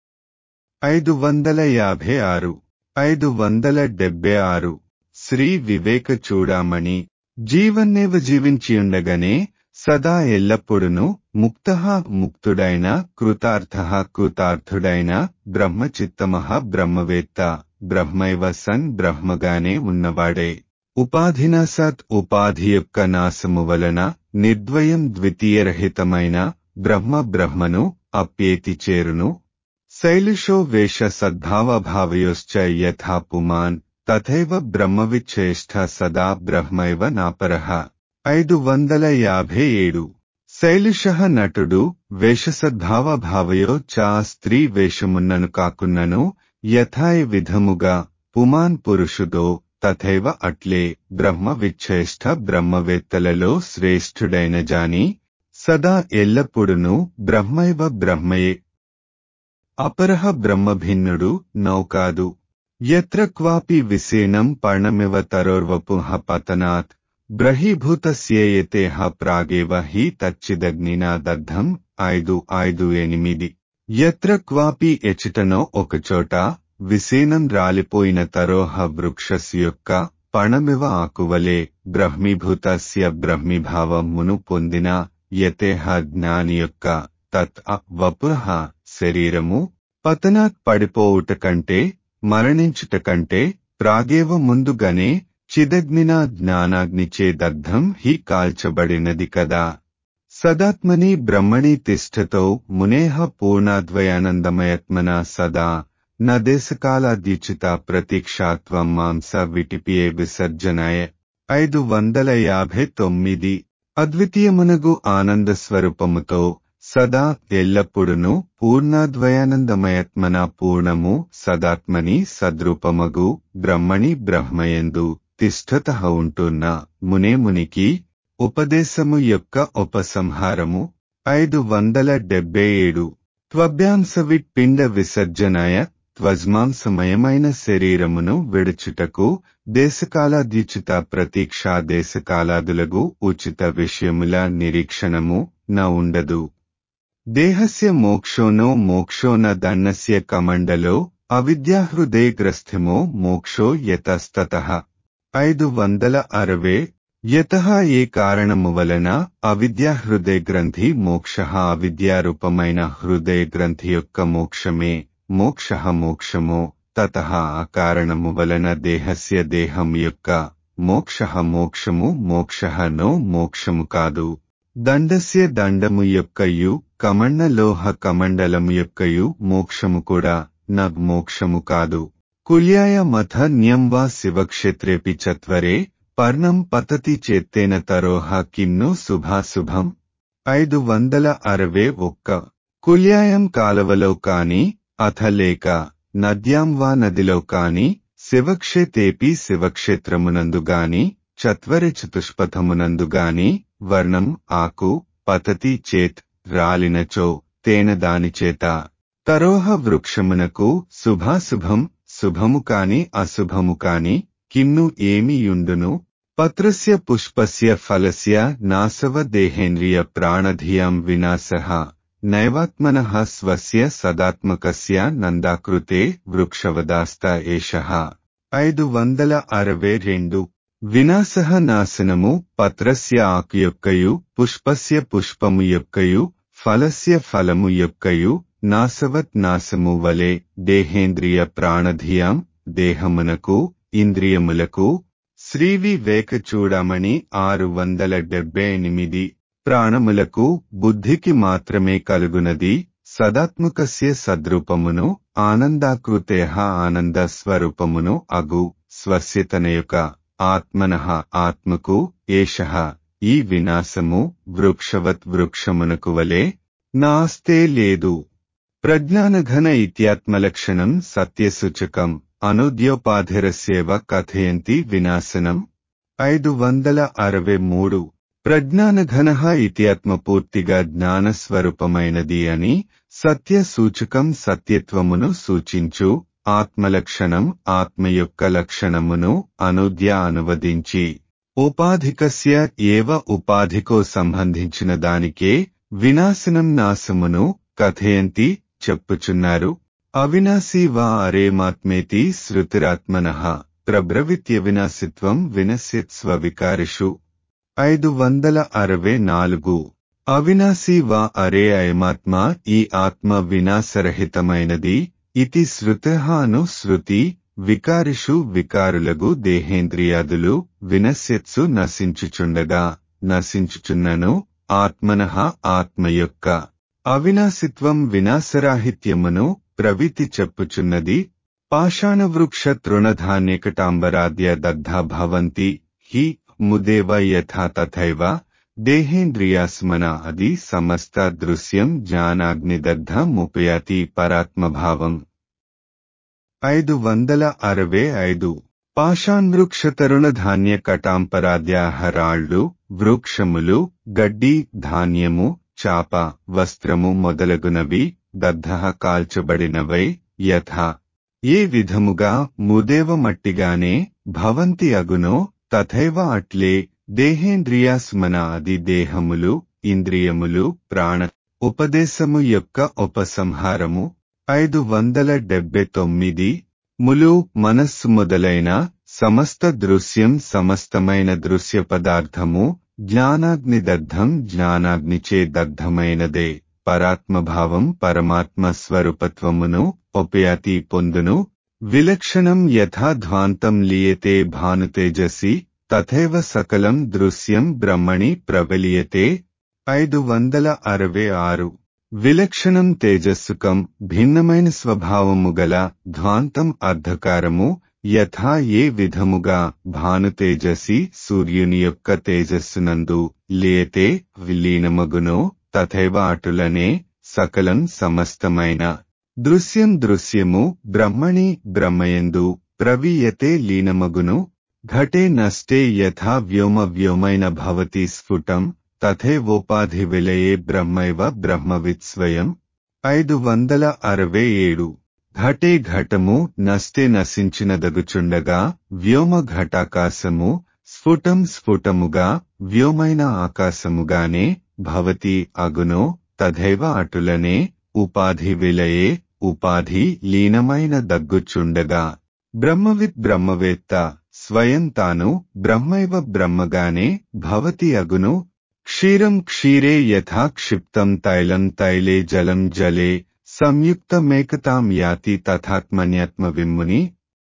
ఐదు వందల యాభై ఆరు ఐదు వందల డెబ్బై ఆరు శ్రీ వివేక చూడామణి జీవన్నేవ జీవించియుండగానే సదా ఎల్లప్పుడును ముక్త ముక్తుడైన కృతార్థ కృతార్థుడైన బ్రహ్మచిత్తమ బ్రహ్మవేత్త బ్రహ్మైవ సన్ బ్రహ్మగానే ఉన్నవాడే ఉపాధినాసాత్ ఉపాధి యొక్క నాశము వలన నిర్ద్వయం ద్వితీయరహితమైన బ్రహ్మ బ్రహ్మను అప్యేతి చేరును శైలుషో వేష సద్భావభావయోశ్చ యథా పుమాన్ తథైవ బ్రహ్మవిచ్చేష్ట సదా బ్రహ్మైవ నాపరః ఐదు వందల యాభై ఏడు శైలుష నటుడు వేషసద్భావభావయో చా స్త్రీ వేషమున్నను కాకున్నను యథాయ విధముగా పుమాన్ పురుషుదో తథైవ అట్లే బ్రహ్మ విచ్చేష్ట బ్రహ్మవేత్తలలో శ్రేష్ఠుడైన జాని సదా ఎల్లప్పుడును బ్రహ్మైవ బ్రహ్మయే అపరహ బ్రహ్మభిన్నుడు నౌకాదు ఎత్ర క్వాపి విసేనం పర్ణమివ తరోర్వపుః పతనాత్ బ్రహీభూతస్యేయతేహ ప్రాగేవ హి తచ్చిదగ్నినా దగ్ధం ఐదు ఐదు ఎనిమిది ఎత్ర క్వాపి ఎచిటనో ఒకచోట విసేనం రాలిపోయిన తరోహ వృక్షస్ యొక్క పణమివ ఆకువలే బ్రహ్మీభూతస్య బ్రహ్మీభావమును పొందిన యతేహ జ్ఞాని యొక్క తత్ వపుః శరీరము పతనాత్ పడిపోవుట కంటే మరణించుట కంటే ప్రాగేవ ముందుగానే చిదగ్నిన జ్ఞానాగ్నిచే దగ్ధం హి కాల్చబడినది కదా సదాత్మని బ్రహ్మణి తిష్టతో మునేహ పూర్ణాద్వయానందమయత్మన సదా న దేశకాలాద్యుచిత ప్రతీక్షాత్వం మాంస విటిపియే విసర్జనాయ ఐదు వందల యాభై తొమ్మిది అద్వితీయమునగు ఆనంద స్వరూపముతో సదా ఎల్లప్పుడును పూర్ణాద్వయానందమయత్మన పూర్ణము సదాత్మని సద్రూపమగు బ్రహ్మణి బ్రహ్మయందు తిష్టత ఉంటున్న మునేమునికి ఉపదేశము యొక్క ఉపసంహారము ఐదు వందల డెబ్బై ఏడు త్వభ్యాంసవిట్ పిండ విసర్జనాయ త్వజ్మాంసమయమైన శరీరమును విడుచుటకు దేశకాలాద్యుచిత ప్రతీక్షా దేశకాలాదులగు ఉచిత విషయముల నిరీక్షణము న ఉండదు దేహస్య మోక్షోనో మోక్షో న దన్నస్య కమండలో అవిద్యాహృదయగ్రస్థమో మోక్షో యతస్తత ఐదు వందల అరవై యత ఏ కారణము వలన అవిద్యా హృదయ గ్రంథి మోక్ష అవిద్యారూపమైన హృదయ గ్రంథి యొక్క మోక్షమే మోక్ష మోక్షమో తత ఆ కారణము వలన దేహస్య దేహం యొక్క మోక్ష మోక్షము మోక్ష నో మోక్షము కాదు దండస్య దండము యొక్కయు కమండలోహ కమండలము యొక్కయు మోక్షము కూడా నగ్ మోక్షము కాదు కుల్యాయ మథ న్యం వా శివక్షేత్రేపి చత్వరే పర్ణం పతతి చేత్తేన తరోహ కిన్ను శుభాశుభం ఐదు వందల అరవై ఒక్క కుల్యాయం కాలవలో కాని అథ లేక నద్యాం వా నదిలో కాని శివక్షేతేపి శివక్షేత్రమునందు గాని చత్వరి చతుష్పథమునందు గాని వర్ణం ఆకు పతతి చేత్ రాలినచో తేన దానిచేత తరోహ వృక్షమునకు శుభాశుభం శుభము కాని అశుభము కాని కిన్ను ఏమియుండును పత్రస్య పుష్పస్య ఫలస్య నాసవ దేహేంద్రియ ప్రాణధియం వినాశః నైవాత్మనః స్వస్య సదాత్మకస్య నందాకృతే వృక్షవదాస్త ఏషః ఐదు వందల అరవై రెండు వినాశః నాశనము పత్రస్య ఆకు యొక్కయు పుష్పస్య పుష్పము యొక్కయు ఫలస్య ఫలము యొక్కయు నాశవత్ నాశము వలె దేహేంద్రియ ప్రాణధియం దేహమునకు ఇంద్రియములకు శ్రీ వివేక చూడమని ఆరు వందల డెబ్బై ఎనిమిది ప్రాణములకు బుద్ధికి మాత్రమే కలుగునది సదాత్మకస్య సద్రూపమును ఆనందాకృతే ఆనంద స్వరూపమును అగు స్వస్యతనయుక ఆత్మన ఆత్మకు ఏష ఈ వినాశము వృక్షవత్ వృక్షమునకు వలె నాస్తే లేదు ప్రజ్ఞానఘన ఇత్యాత్మలక్షణం సత్యసూచకం అనుద్యోపాధిరస్యేవ కథయంతి వినాశనం ఐదు వందల అరవై మూడు ప్రజ్ఞానఘన ఇత్యాత్మ పూర్తిగా జ్ఞానస్వరూపమైనది అని సత్య సూచకం సత్యత్వమును సూచించు ఆత్మలక్షణం ఆత్మ యొక్క లక్షణమును అనుద్య అనువదించి ఉపాధికస్య ఏవ ఉపాధికో సంబంధించిన దానికే వినాశనం నాశమును కథయంతి చెప్పుచున్నారు అవినాశీ వా అరేమాత్మేతి శృతిరాత్మన ప్రబ్రవిత్య వినాశిత్వం వినశ్యత్స్వ వికారిషు ఐదు వందల అరవై నాలుగు అవినాశీ వా అరే అయమాత్మ ఈ ఆత్మ వినాశరహితమైనది ఇది శృతహాను శృతి వికారిషు వికారులగు దేహేంద్రియాదులు వినశ్యత్సు నశించుచుండగా నశించుచున్నను ఆత్మనః ఆత్మ యొక్క అవినాశిత్వం వినాశరాహిత్యమును ప్రవితి చెప్పుచున్నది పాషాణవృక్ష తృణధాన్యకటాంబరాద్య దగ్ధా భవంతి హి ముదేవ యథా తథైవ దేహేంద్రియాస్మన అది సమస్త దృశ్యం జ్ఞానాగ్నిదగ్ధ ముపయాతి పరాత్మభావం ఐదు వందల అరవై ఐదు పాషాన్వృక్ష తరుణ ధాన్య కటాంపరాద్యాహ రాళ్ళు వృక్షములు గడ్డి ధాన్యము చాప వస్త్రము మొదలగునవి దగ్ధ కాల్చబడినవై యథా ఏ విధముగా ముదేవ మట్టిగానే భవంతి అగునో తథైవ అట్లే దేహేంద్రియాస్మన అది దేహములు ఇంద్రియములు ప్రాణ ఉపదేశము యొక్క ఉపసంహారము ఐదు వందల డెబ్బై తొమ్మిది ములు మనస్సు మొదలైన సమస్త దృశ్యం సమస్తమైన దృశ్య పదార్థము జ్ఞానాగ్నిదగ్ధం జ్ఞానాగ్నిచే దగ్ధమైనదే పరాత్మభావం పరమాత్మ స్వరూపత్వమును ఉపయాతి పొందును విలక్షణం యథాధ్వాంతం లీయతే భానుతేజసి తథైవ సకలం దృశ్యం బ్రహ్మణి ప్రబలియతే ఐదు వందల అరవై ఆరు విలక్షణం తేజస్సుకం భిన్నమైన స్వభావము గల ధ్వాంతం అర్ధకారము యథా ఏ విధముగా భానుతేజసి సూర్యుని యొక్క తేజస్సునందు లేతే విలీనమగునో తథైవ అటులనే సకలం సమస్తమైన దృశ్యం దృశ్యము బ్రహ్మణి బ్రహ్మయందు ప్రవీయతే లీనమగును ఘటే నష్టే యథా వ్యోమ వ్యోమైన భవతి స్ఫుటం తథైవోపాధి విలయే బ్రహ్మైవ బ్రహ్మవిత్ స్వయం ఐదు వందల అరవై ఏడు ఘటే ఘటము నష్టే నశించినదగుచుండగా వ్యోమ ఘటాకాశము స్ఫుటం స్ఫుటముగా వ్యోమైన ఆకాశముగానే భవతి అగునో తథైవ అటులనే ఉపాధి విలయే ఉపాధి లీనమైన దగ్గుచుండగా బ్రహ్మవిత్ బ్రహ్మవేత్త స్వయం తాను బ్రహ్మైవ బ్రహ్మగానే భవతి అగును క్షీరం క్షీరే యథా క్షిప్తం తైలం తైలే జలం జలే సంయుక్తమేకతాం యాతి తథాత్మన్యాత్మ విమ్ముని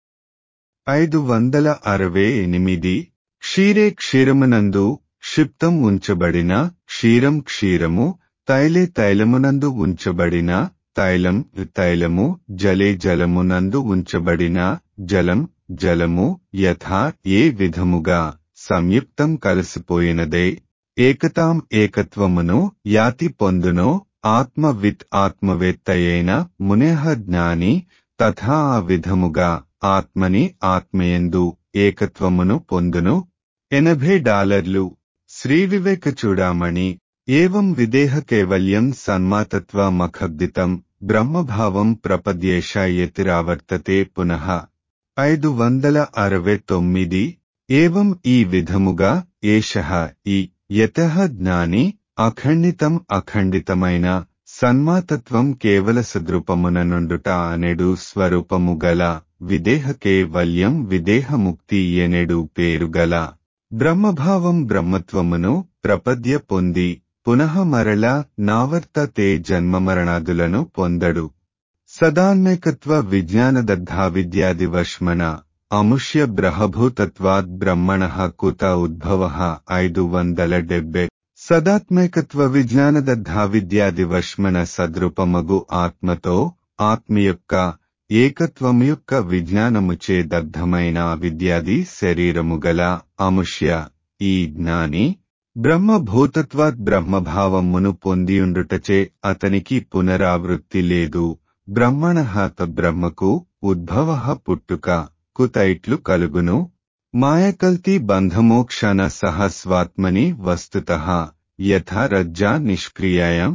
ఐదు వందల అరవై ఎనిమిది క్షీరే క్షీరమునందు క్షిప్తం ఉంచబడిన క్షీరం క్షీరము తైలే తైలమునందు ఉంచబడిన తైలం తైలము జలే జలమునందు ఉంచబడిన జలం జలము యథా ఏ విధముగా సంయుక్తం కలిసిపోయినదే ఏకతాం ఏకత్వమును యాతి పొందునో ఆత్మవిత్ ఆత్మవేత్తయైన మునేహ జ్ఞాని తథా ఆ విధముగా ఆత్మని ఆత్మయందు ఏకత్వమును పొందును ఎనభై డాలర్లు శ్రీ వివేక చూడామణి ఏవం విదేహ కేవల్యం సన్మాతత్వ మఖబ్దితం బ్రహ్మభావం ప్రపద్యేష యతిరావర్తతే పునః ఐదు వందల అరవై తొమ్మిది ఏవం ఈ విధముగా ఏష ఈ యత జ్ఞాని అఖండితం అఖండితమైన సన్మాతత్వం కేవల సద్రూపమున నుండుట అనెడు స్వరూపము గల విదేహ కేవల్యం విదేహముక్తి ఎనెడు పేరుగల బ్రహ్మభావం బ్రహ్మత్వమును ప్రపద్య పొంది పునః మరల నావర్తతే జన్మమరణాదులను పొందడు సదాన్మైకత్వ విజ్ఞానదగ్ధా విద్యాదివశ్మన అముష్య బ్రహభూతత్వాద్ బ్రహ్మణ కుత ఉద్భవ ఐదు వందల డెబ్బె సదాత్మైకత్వ విజ్ఞానదగ్ధా విద్యాదివశ్మన సద్రూపమగు ఆత్మతో ఆత్మ యొక్క ఏకత్వము యొక్క విజ్ఞానముచే దగ్ధమైన విద్యాది శరీరము గల అముష్య ఈ జ్ఞాని బ్రహ్మభూతత్వాత్ బ్రహ్మభావమును పొందియుండుటచే అతనికి పునరావృత్తి లేదు బ్రహ్మణ బ్రహ్మకు ఉద్భవ పుట్టుక కుతైట్లు కలుగును మాయకల్తి బంధమోక్షణ సహ స్వాత్మని వస్తుత యథా రజ్జా నిష్క్రియాయం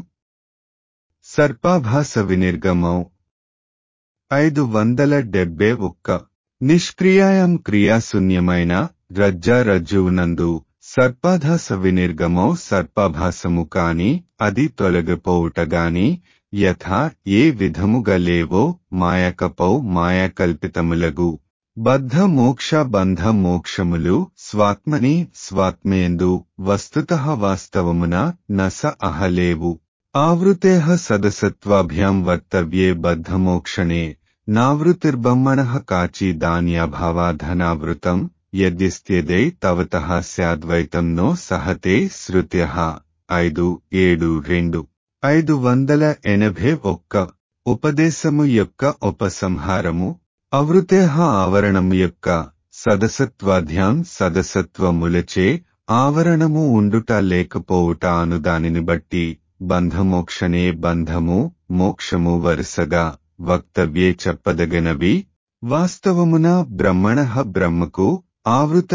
సర్పాభాస వినిర్గమౌ ఐదు వందల డెబ్బే ఒక్క నిష్క్రియాయం క్రియాశూన్యమైన రజ్జా రజ్జువునందు సర్పాధాస వినిర్గమో సర్పాభాసము కాని అది తొలగిపోవుటగాని యథా ఏ విధముగా లేవో మాయకపౌ మాయాకల్పితములగు బద్ధ మోక్ష బంధ మోక్షములు స్వాత్మని స్వాత్మయందు వస్తుత వాస్తవమున నస అహలేవు ఆవృతేహ సదసత్వాభ్యాం వర్తవ్యే బద్ధమోక్షణే నావృతిర్బమ్మణ కాచిదాన్యభావాధనావృతం యద్యస్త్యదే తవత స్యాద్వైతం నో సహతే శృత్య ఐదు ఏడు రెండు ఐదు వందల ఎనభై ఒక్క ఉపదేశము యొక్క ఉపసంహారము అవృతేహ ఆవరణము యొక్క సదసత్వాధ్యాం సదసత్వములచే ఆవరణము ఉండుట లేకపోవుట అను దానిని బట్టి బంధమోక్షణే బంధము మోక్షము వరుసగా వక్తవ్యే చెప్పదగనవి వాస్తవమున బ్రహ్మణ బ్రహ్మకు ఆవృత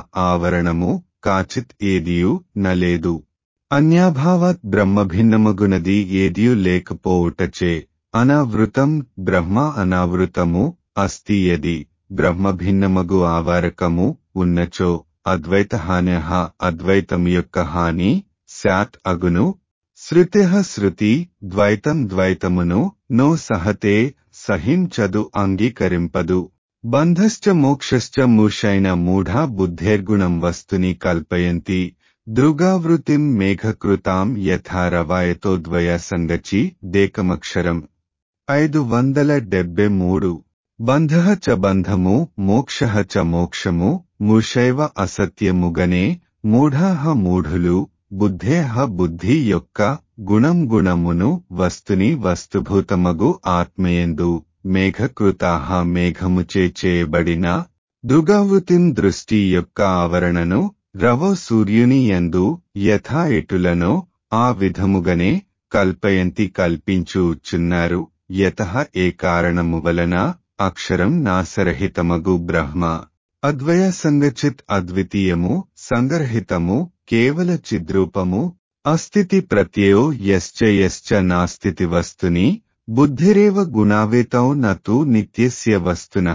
ఆవరణము కాచిత్ ఏదియు నలేదు అన్యాభావాత్ బ్రహ్మభిన్నమగునది ఏదియు లేకపోవుటచే అనావృతం బ్రహ్మ అనావృతము అస్తి యది బ్రహ్మభిన్నమగు ఆవారకము ఉన్నచో అద్వైత హాన్య అద్వైతం యొక్క హాని శాత్ అగును శృతి శృతి ద్వైతం ద్వైతమును నో సహతే సహించదు అంగీకరింపదు బంధశ్చ మోక్షశ్చ మూషైన మూఢా బుద్ధేర్గుణం వస్తుని కల్పయంతి దృగావృతిం మేఘకృతాం యథారవాయతో ద్వయ సంగచి దేకమక్షరం ఐదు వందల డెబ్బె మూడు బంధ చ బంధము మోక్ష చ మోక్షము మూషైవ అసత్యముగనే మూఢా మూఢులు బుద్ధేహ బుద్ధి యొక్క గుణం గుణమును వస్తుని వస్తుభూతమగు ఆత్మయందు మేఘకృతాహ మేఘముచే చేయబడిన దృగావృతిం దృష్టి యొక్క ఆవరణను రవో సూర్యుని యందు యథా ఎటులనో ఆ విధముగనే కల్పయంతి కల్పించుచున్నారు యత ఏ కారణము వలన అక్షరం నాసరహితమగు బ్రహ్మ అద్వయ సంగచిత్ అద్వితీయము సంగరహితము కేవల చిద్రూపము అస్థితి ప్రత్యయో యశ్చ యశ్చ నాస్థితి వస్తుని బుద్ధిరేవ గుణావేతౌ నతు నిత్యస్య వస్తున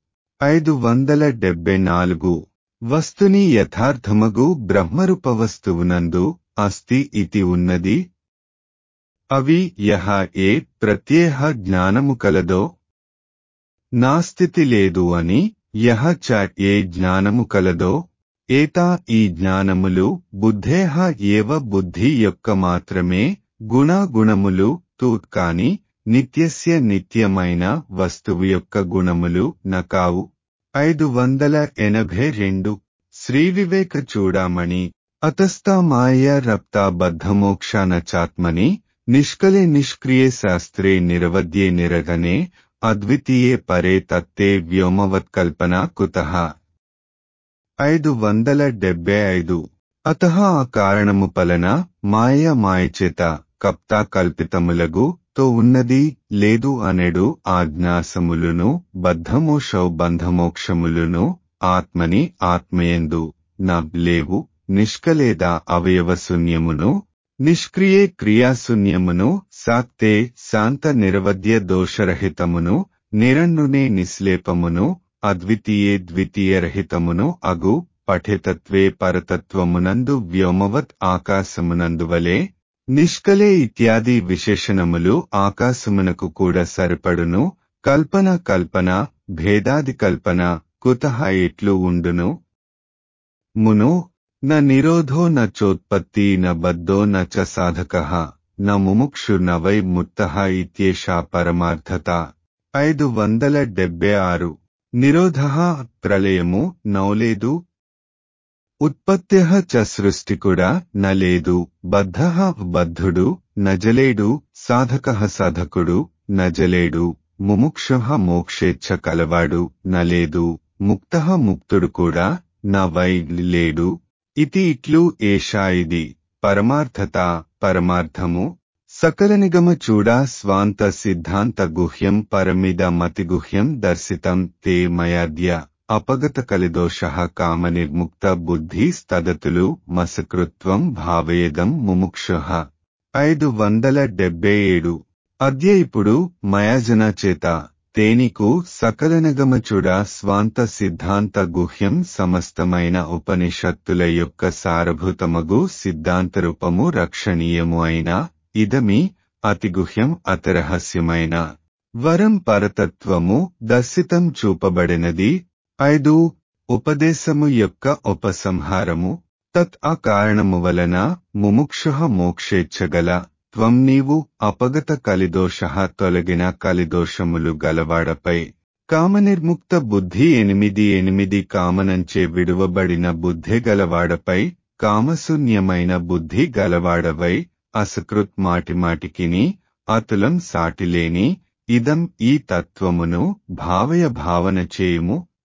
ఐదు వందల డెబ్బై నాలుగు వస్తుని యథార్థమగు బ్రహ్మరూప వస్తువునందు అస్తి ఇతి ఉన్నది అవి యహ ఏ ప్రత్యేహ జ్ఞానము కలదో నాస్థితి లేదు అని యహ చ ఏ జ్ఞానము కలదో ఏతా ఈ జ్ఞానములు బుద్ధేహ ఏవ బుద్ధి యొక్క మాత్రమే గుణాగుణములు తూ కాని నిత్యస్య నిత్యమైన వస్తువు యొక్క గుణములు నకావు ఐదు వందల ఎనభై రెండు శ్రీ వివేక చూడామణి అతస్థా మాయ రప్తా బద్ధమోక్షాన చాత్మని నిష్కలే నిష్క్రియే శాస్త్రే నిరవద్యే నిరగనే అద్వితీయే పరే తత్తే వ్యోమవత్కల్పన కుతః ఐదు వందల డెబ్బై ఐదు అత ఆ కారణము పలన మాయ మాయచేత కప్తా కల్పితములగు తో ఉన్నది లేదు అనెడు ఆజ్ఞాసములును బద్ధమోషౌ బంధమోక్షములును ఆత్మని ఆత్మయందు న లేవు నిష్కలేద అవయవశూన్యమును నిష్క్రియే క్రియాశూన్యమును సాక్తే శాంత నిరవధ్య దోషరహితమును నిరన్నునే నిశ్లేపమును అద్వితీయే ద్వితీయరహితమును అగు పఠితత్వే పరతత్వమునందు వ్యోమవత్ ఆకాశమునందువలే నిష్కలే ఇత్యాది విశేషణములు ఆకాశమునకు కూడా సరిపడును కల్పన కల్పన భేదాది కల్పన కుతః ఎట్లు ఉండును మును న నిరోధో న చోత్పత్తి న బద్ధో న చ సాధక న ముముక్షు న వై ముక్త ఇత్యేషా పరమార్థత ఐదు వందల డెబ్బై ఆరు నిరోధ ప్రళయము నౌలేదు ఉత్పత్త్య చ సృష్టికుడా నలేదు బద్ధ బద్ధుడు నజలేడు సాధక సాధకుడు నజలేడు ముముక్ష మోక్షేచ్ఛ కలవాడు నలేదు ముక్త ముక్తుడు కూడా న వై లేడు ఇతి ఇట్లు ఏషా ఇది పరమార్థత పరమార్థము సకల నిగమ చూడా స్వాంత సిద్ధాంత గుహ్యం పరమిద మతిగుహ్యం దర్శితం తే మయాద్య అపగత కలిదోష కామనిర్ముక్త బుద్ధి స్తదతులు మసకృత్వం భావేదం ముముక్ష ఐదు వందల డెబ్బై ఏడు అద్య ఇప్పుడు మయాజన చేత తేనికు సకలనగమచుడ స్వాంత సిద్ధాంత గుహ్యం సమస్తమైన ఉపనిషత్తుల యొక్క సారభూతమగు సిద్ధాంత రూపము రక్షణీయము అయిన ఇదమి అతిగుహ్యం అతిరహస్యమైన వరం పరతత్వము దర్శితం చూపబడినది ఐదు ఉపదేశము యొక్క ఉపసంహారము తత్ ఆ కారణము వలన ముముక్షు మోక్షేచ్ఛగల త్వం నీవు అపగత కలిదోష తొలగిన కలిదోషములు గలవాడపై కామనిర్ముక్త బుద్ధి ఎనిమిది ఎనిమిది కామనంచే విడువబడిన బుద్ధి గలవాడపై కామశూన్యమైన బుద్ధి గలవాడవై అసకృత్ మాటిమాటికిని అతులం సాటిలేని ఇదం ఈ తత్వమును భావయ భావన చేయుము